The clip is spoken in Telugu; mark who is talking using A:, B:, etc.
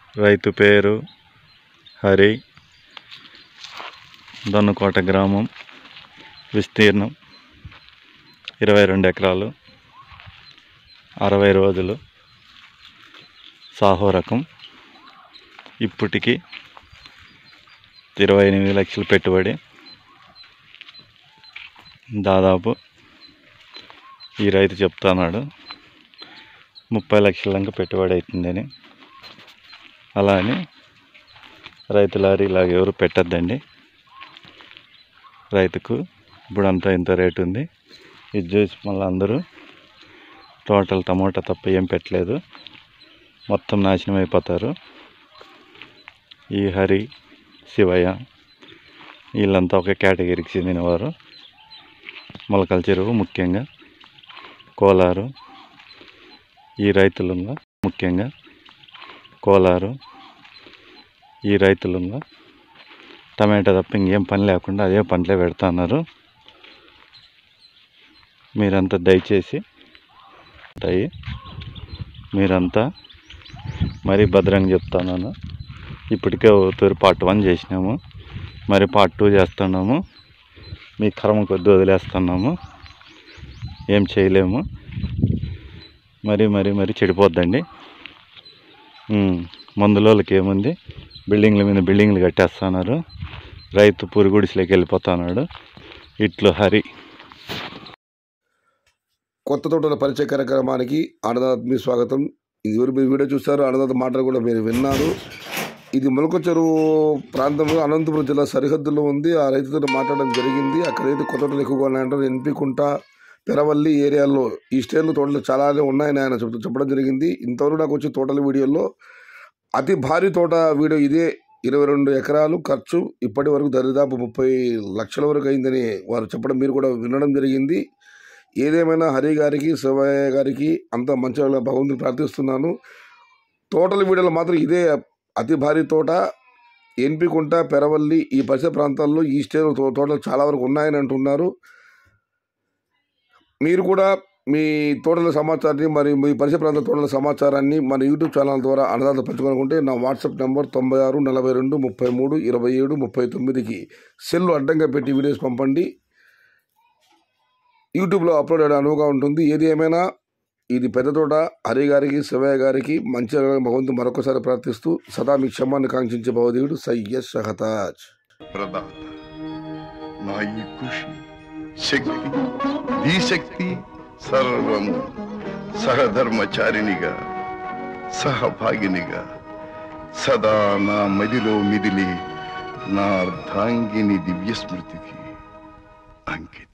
A: రైతు పేరు హరి దొన్నకోట గ్రామం విస్తీర్ణం ఇరవై రెండు ఎకరాలు అరవై రోజులు సాహో రకం ఇప్పటికి ఇరవై ఎనిమిది లక్షలు పెట్టుబడి దాదాపు ఈ రైతు చెప్తున్నాడు ముప్పై లక్షల దాకా పెట్టుబడి అవుతుందని అలా అని రైతులారి ఇలాగ ఎవరు పెట్టద్దండి రైతుకు ఇప్పుడంతా ఇంత రేటు ఉంది ఇది చూసి మళ్ళీ అందరూ టోటల్ టమోటా తప్ప ఏం పెట్టలేదు మొత్తం నాశనం అయిపోతారు ఈ హరి శివయ్య వీళ్ళంతా ఒక కేటగిరీకి చెందినవారు మొలకల చెరువు ముఖ్యంగా కోలారు ఈ రైతులంగా ముఖ్యంగా కోలారు ఈ రైతులంగా టమాటా తప్ప ఇంకేం పని లేకుండా అదే పంటలే పెడుతున్నారు మీరంతా దయచేసి ఉంటాయి మీరంతా మరీ భద్రంగా చెప్తున్నాను ఇప్పటికే తూరి పార్ట్ వన్ చేసినాము మరి పార్ట్ టూ చేస్తున్నాము మీ కర్మ కొద్ది వదిలేస్తున్నాము ఏం చేయలేము మరి మరి మరి చెడిపోద్దండి ఉమ్, మందులోళ్ళకి ఏముంది బిల్డింగ్ల మీద బిల్డింగ్లు కట్టేస్తున్నారు రైతు పురుగుడిసిలోకి వెళ్ళిపోతున్నాడు ఇట్లు హరి
B: కొత్త తోటల పరిచయ కార్యక్రమానికి ఆనందాత్ మీ స్వాగతం ఇది ఎవరు మీరు వీడియో చూస్తారు ఆనందాత్ మాటలు కూడా మీరు విన్నారు ఇది ములక చెరువు ప్రాంతంలో అనంతపురం జిల్లా సరిహద్దులో ఉంది ఆ రైతుతో మాట్లాడడం జరిగింది అక్కడైతే కొత్త తోటలు ఎక్కువగా ఉన్నాయంటారు ఎన్పికుంట పెరవల్లి ఏరియాలో ఈ స్టేట్లో తోటలు చాలానే ఉన్నాయని ఆయన చెప్ చెప్పడం జరిగింది ఇంతవరకు నాకు వచ్చి తోటల వీడియోలో అతి భారీ తోట వీడియో ఇదే ఇరవై రెండు ఎకరాలు ఖర్చు ఇప్పటి వరకు దరిదాపు ముప్పై లక్షల వరకు అయిందని వారు చెప్పడం మీరు కూడా వినడం జరిగింది ఏదేమైనా హరి గారికి శివయ్య గారికి అంత మంచి భగవంతుని ప్రార్థిస్తున్నాను తోటల వీడియోలో మాత్రం ఇదే అతి భారీ తోట ఎన్పికుంట పెరవల్లి ఈ పరిసర ప్రాంతాల్లో ఈ స్టేజ్ తో- తోటలు చాలా వరకు ఉన్నాయని అంటున్నారు మీరు కూడా మీ తోటల సమాచారాన్ని మరి మీ పరిసర ప్రాంత తోటల సమాచారాన్ని మన యూట్యూబ్ ఛానల్ ద్వారా అన్నదాత పంచుకోవాలనుకుంటే నా వాట్సాప్ నెంబర్ తొంభై ఆరు నలభై రెండు ముప్పై మూడు ఇరవై ఏడు ముప్పై తొమ్మిదికి సెల్ అడ్డంగా పెట్టి వీడియోస్ పంపండి యూట్యూబ్లో అప్లోడ్ అయ్యే అనువుగా ఉంటుంది ఏది ఏమైనా ఇది పెద్ద తోట హరి గారికి శివయ్య గారికి మంచి భగవంతు మరొకసారి ప్రార్థిస్తూ సదా మీ క్షమాన్ని కాంక్షించే భగవదేవుడు సయ్య షహతాజ్
C: ప్రదాత నా ఈ కృషి శక్తి ఈ శక్తి సర్వము సహధర్మచారిణిగా సహభాగినిగా సదా నా మదిలో మిదిలి నా అర్ధాంగిని దివ్య స్మృతికి అంకితం